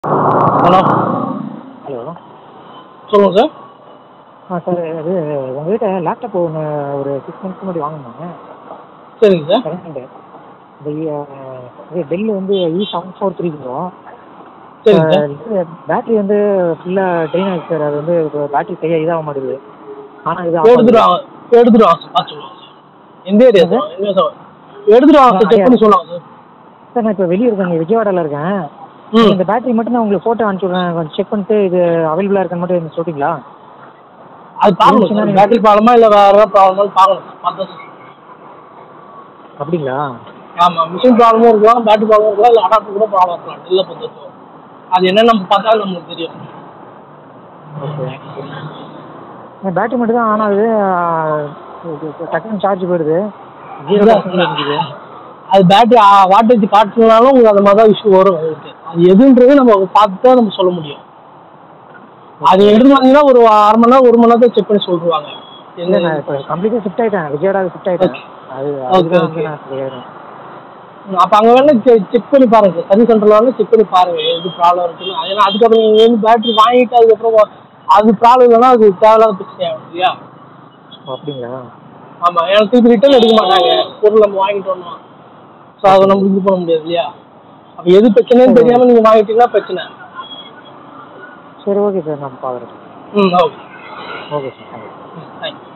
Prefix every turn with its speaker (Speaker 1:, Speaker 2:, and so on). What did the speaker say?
Speaker 1: Hello
Speaker 2: hello
Speaker 1: சொல்லுங்கள் sir
Speaker 2: ஆ sir அது உங்கள்கிட்ட லேப்டாப் ஒன்று ஒரு சிக்ஸ் மந்த்ஸ் முன்னாடி வாங்கினோங்க
Speaker 1: சரிங்க சார்
Speaker 2: செகண்ட் ஹேண்டு இந்த இது டெல் வந்து இ செவன் ஃபோர் த்ரீ வரும்
Speaker 1: சரிங்க சார்
Speaker 2: பேட்டரி வந்து ஃபுல்லாக ட்ரெயின் ஆகிடுச்சு சார் அது வந்து பேட்டரி சரியாக இதாக மாட்டேங்குது ஆனால் இது off ஆகுது.
Speaker 1: எடுத்துட்டு வாங்க எடுத்துட்டு வாங்க சார் பார்த்து சொல்லுவாங்க சார் எந்த ஏரியா சார் எங்கே சார் எடுத்துட்டு வாங்க சார் செக் பண்ணி சொல்லுவாங்க சார்
Speaker 2: சார் நான் இப்போ வெளியே இருக்கேன் இங்கே விஜயவாடாவில் இருக்கேன்
Speaker 1: ம்
Speaker 2: இந்த பேட்டரி மட்டும் நான் உங்களுக்கு ஃபோட்டோ அனுப்பிச்சி விட்றேன் கொஞ்சம் செக் பண்ணிட்டு இது அவைலபிளாக இருக்கான்னு மட்டும் எனக்கு சொல்லிட்டீங்களா
Speaker 1: அது பார்க்கணும் சார்
Speaker 2: இருந்துச்சுன்னா
Speaker 1: பேட்டரி ப்ராப்ளமா இல்லை வேறு ஏதாவது ப்ராப்ளமான்னு பார்க்கணும் சார் பார்த்தா சார்
Speaker 2: அப்படிங்களா
Speaker 1: ஆமாம் மிஷின் ப்ராப்ளமும் இருக்கலாம் பேட்டரி ப்ராப்ளம் இருக்கலாம் இல்லை அடாப்டர் கூட ப்ராப்ளம் இருக்கலாம் இல்லை பொறுத்த அது என்ன நம்ம பார்த்தா நமக்கு தெரியும்
Speaker 2: ஓகே பேட்டரி மட்டும் தான் ஆன் ஆகுது டக்குன்னு சார்ஜ் போயிடுது ஜீரோ பர்சன்ட் இருக்குது
Speaker 1: அது பேட்டரி வாட்டேஜ் காட்டுனாலும் உங்களுக்கு அந்த மாதிரி தான் இஷ்யூ வரும் உங்களுக்கு அது எதுன்றது நம்ம பார்த்து தான் நம்ம சொல்ல முடியும் அது எடுத்து வந்தீங்கன்னா ஒரு அரை மணி நேரம் ஒரு மணி நேரத்தை செக் பண்ணி சொல்லிடுவாங்க
Speaker 2: இல்லை
Speaker 1: என்ன
Speaker 2: நான் இப்போ கம்ப்ளீட்டாக ஷிஃப்ட் ஆகிட்டேன் விஜயவாடா ஷிஃப்ட் ஆகிட்டேன் அது
Speaker 1: Okay,
Speaker 2: அதுதான்
Speaker 1: okay.
Speaker 2: வந்து நான் சரியாயிடும்
Speaker 1: அப்போ அங்கே வேணா செக் பண்ணி பாருங்க சார் சர்வீஸ் சென்டரில் வேணா செக் பண்ணி பாருங்க எது ப்ராப்ளம் இருக்குன்னு ஏன்னா அதுக்கப்புறம் நீங்கள் வந்து பேட்டரி வாங்கிட்டு அதுக்கப்புறம் அது ப்ராப்ளம் இல்லைன்னா அது தேவையில்லாத பிரச்சனை ஆகும் இல்லையா
Speaker 2: ஓ, அப்படிங்களா
Speaker 1: ஆமாம் ஏன்னா திருப்பி ரிட்டர்ன் எடுக்க மாட்டாங்க பொருள் நம்ம வாங்கிட்டோம்னா ஸோ அதை நம்ம இது பண்ண முடியாது இல்லையா அப்போ எது பிரச்சனைன்னு தெரியாமல் நீங்கள் வாங்கிட்டீங்கன்னா பிரச்சனை
Speaker 2: சரி ஓகே சார் நான் பார்க்குறேன்
Speaker 1: ம் ஓகே
Speaker 2: ஓகே சார் தேங்க்யூ
Speaker 1: ம் தேங்க்யூ